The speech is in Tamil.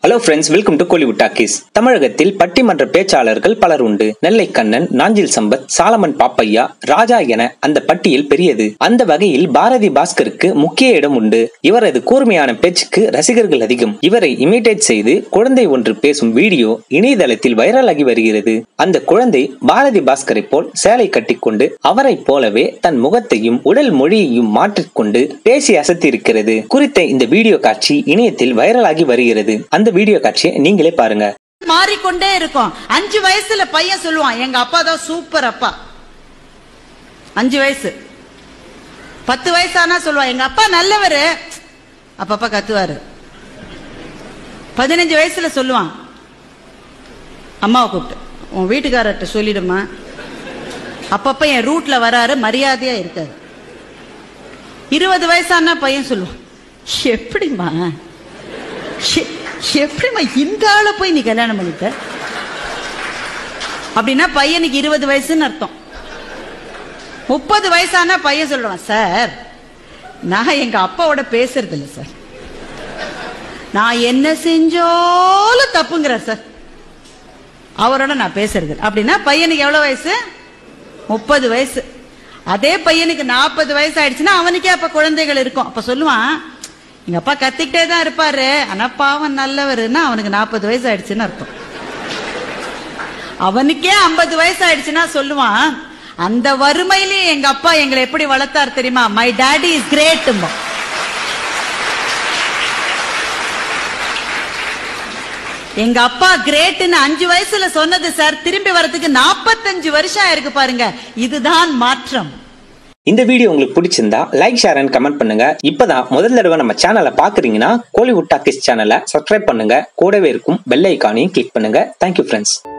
Hello friends welcome to Kollywood talkies தமிழகத்தில் பட்டிமன்ற பேச்சாளர்கள் பலர் உண்டு நெல்லை கண்ணன் நாஞ்சில் சம்பத் சாலமன் பாப்பையா ராஜா என அந்த பட்டியல் பெரியது அந்த வகையில் பாரதி பாஸ்கருக்கு முக்கிய இடம் உண்டு இவரது கூர்மையான பேச்சுக்கு ரசிகர்கள் அதிகம் இவரை இமிடேட் செய்து குழந்தை ஒன்று பேசும் வீடியோ இணையதளத்தில் வைரலாகி வருகிறது அந்த குழந்தை பாரதி பாஸ்கரை போல் சேலை கட்டிக்கொண்டு அவரைப் போலவே தன் முகத்தையும் உடல் மொழியையும் மாற்றிக்கொண்டு பேசி அசத்தியிருக்கிறது குறித்த இந்த வீடியோ காட்சி இணையத்தில் வைரலாகி வருகிறது அந்த வீடியோ காட்சியை நீங்களே பாருங்க மாறிக்கொண்டே இருக்கும் அஞ்சு வயசுல பையன் சொல்லுவான் எங்க அப்பா தான் சூப்பர் அப்பா அஞ்சு வயசு பத்து வயசானா சொல்லுவான் எங்க அப்பா நல்லவரு அப்பப்பா கத்துவாரு பதினஞ்சு வயசுல சொல்லுவான் அம்மாவை கூப்பிட்டு உன் வீட்டுக்காரர்கிட்ட சொல்லிடுமா அப்பப்ப என் ரூட்ல வராரு மரியாதையா இருக்காரு இருபது வயசானா பையன் சொல்லுவான் எப்படிம்மா எ- எப்படிம்மா இந்த ஆளை போய் நீ கல்யாணம் பண்ணிட்ட அப்படின்னா பையனுக்கு இருபது வயசுன்னு அர்த்தம் முப்பது வயசானா பையன் சொல்லுவான் சார் நான் எங்க அப்பாவோட பேசுறது இல்லை சார் நான் என்ன செஞ்சாலும் தப்புங்கிறார் சார் அவரோட நான் பேசுறது இல்ல. அப்படின்னா பையனுக்கு எவ்வளவு வயசு முப்பது வயசு அதே பையனுக்கு நாற்பது வயசு ஆயிடுச்சுன்னா அவனுக்கே அப்ப குழந்தைகள் இருக்கும் அப்ப சொல்லுவான் எங்க அப்பா கத்திக்கிட்டே தான் இருப்பாரு ஆனா பாவம் நல்லவருன்னா அவனுக்கு நாற்பது வயசு ஆயிடுச்சுன்னு அர்த்தம் அவனுக்கே ஐம்பது வயசு ஆயிடுச்சுன்னா சொல்லுவான் அந்த வறுமையிலேயே எங்க அப்பா எங்களை எப்படி வளர்த்தார் தெரியுமா மை டாடி இஸ் கிரேட் எங்க அப்பா கிரேட்னு அஞ்சு வயசுல சொன்னது சார் திரும்பி வரதுக்கு நாற்பத்தஞ்சு வருஷம் ஆயிருக்கு பாருங்க இதுதான் மாற்றம் இந்த வீடியோ உங்களுக்கு பிடிச்சிருந்தா லைக் ஷேர் அண்ட் கமெண்ட் பண்ணுங்க இப்பதான் முதல் தடவை நம்ம சேனலை பாக்குறீங்கன்னா கோலிவுட் டாக்கீஸ் சேனலை சப்ஸ்கிரைப் பண்ணுங்க கூடவே இருக்கும் பெல் ஐக்கானையும் கிளிக் பண்ணுங்க தேங்க்யூ ஃப்ரெண்ட்ஸ்